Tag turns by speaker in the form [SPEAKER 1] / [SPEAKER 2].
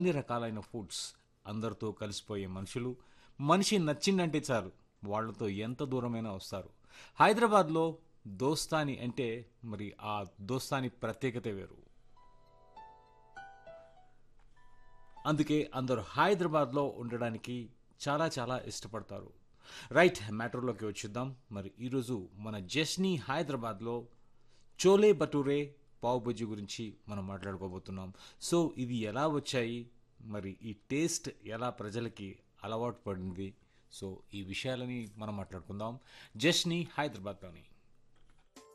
[SPEAKER 1] అన్ని రకాలైన ఫుడ్స్ అందరితో కలిసిపోయే మనుషులు మనిషి నచ్చిందంటే చాలు వాళ్ళతో ఎంత దూరమైనా వస్తారు హైదరాబాద్లో దోస్తాని అంటే మరి ఆ దోస్తాని ప్రత్యేకత వేరు అందుకే అందరూ హైదరాబాద్లో ఉండడానికి చాలా చాలా ఇష్టపడతారు రైట్ మ్యాటర్లోకి వచ్చేద్దాం మరి ఈరోజు మన జస్నీ హైదరాబాద్లో చోలే బటూరే పావు బజ్జీ గురించి మనం మాట్లాడుకోబోతున్నాం సో ఇవి ఎలా వచ్చాయి మరి ఈ టేస్ట్ ఎలా ప్రజలకి అలవాటు పడింది సో ఈ విషయాలని మనం మాట్లాడుకుందాం జస్నీ హైదరాబాద్లోని